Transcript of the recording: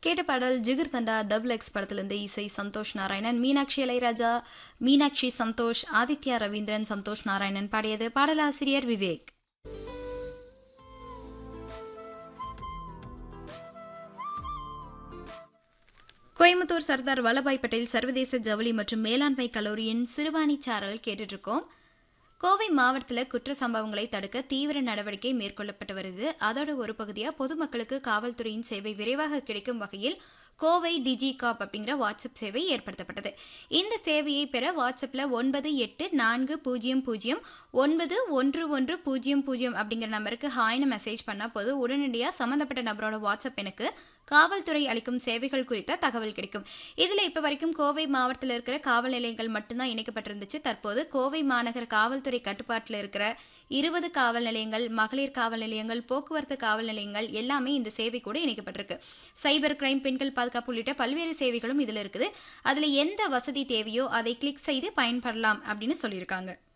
கேட்ட பாடல் ஜிகர் தண்டா double X படத்திலிருந்து இசை சந்தோஷ் நாராயணன் மீனாட்சி இளையராஜா மீனாட்சி சந்தோஷ் ஆதித்யா ரவீந்திரன் சந்தோஷ் நாராயணன் பாடியது பாடலாசிரியர் விவேக் கோயம்புத்தூர் சர்தார் வல்லபாய் பட்டேல் சர்வதேச ஜவுளி மற்றும் மேலாண்மை கல்லூரியின் சிறுவாணி சாரல் கேட்டுட்டு இருக்கோம் கோவை மாவட்டத்தில் குற்ற சம்பவங்களை தடுக்க தீவிர நடவடிக்கை மேற்கொள்ளப்பட்டு வருது அதோட ஒரு பகுதியாக பொதுமக்களுக்கு காவல்துறையின் சேவை விரைவாக கிடைக்கும் வகையில் கோவை டிஜி காப் அப்படிங்கிற வாட்ஸ்அப் சேவை ஏற்படுத்தப்பட்டது இந்த சேவையை பெற வாட்ஸ்அப்பில் ஒன்பது எட்டு நான்கு பூஜ்ஜியம் பூஜ்ஜியம் ஒன்பது ஒன்று ஒன்று பூஜ்ஜியம் பூஜ்ஜியம் அப்படிங்கிற நம்பருக்கு ஹாய்னு மெசேஜ் பண்ணால் போதும் உடனடியாக சம்மந்தப்பட்ட நபரோட வாட்ஸ்அப் எனக்கு காவல்துறை அளிக்கும் சேவைகள் குறித்த தகவல் கிடைக்கும் இதில் இப்போ வரைக்கும் கோவை மாவட்டத்தில் இருக்கிற காவல் நிலையங்கள் மட்டும்தான் இணைக்கப்பட்டிருந்துச்சு தற்போது கோவை மாநகர காவல்துறை கட்டுப்பாட்டில் இருக்கிற இருபது காவல் நிலையங்கள் மகளிர் காவல் நிலையங்கள் போக்குவரத்து காவல் நிலையங்கள் எல்லாமே இந்த சேவை கூட இணைக்கப்பட்டிருக்கு சைபர் கிரைம் பெண்கள் பாதுகாப்பு உள்ளிட்ட பல்வேறு சேவைகளும் இதில் இருக்குது அதில் எந்த வசதி தேவையோ அதை கிளிக் செய்து பயன்படலாம் அப்படின்னு சொல்லியிருக்காங்க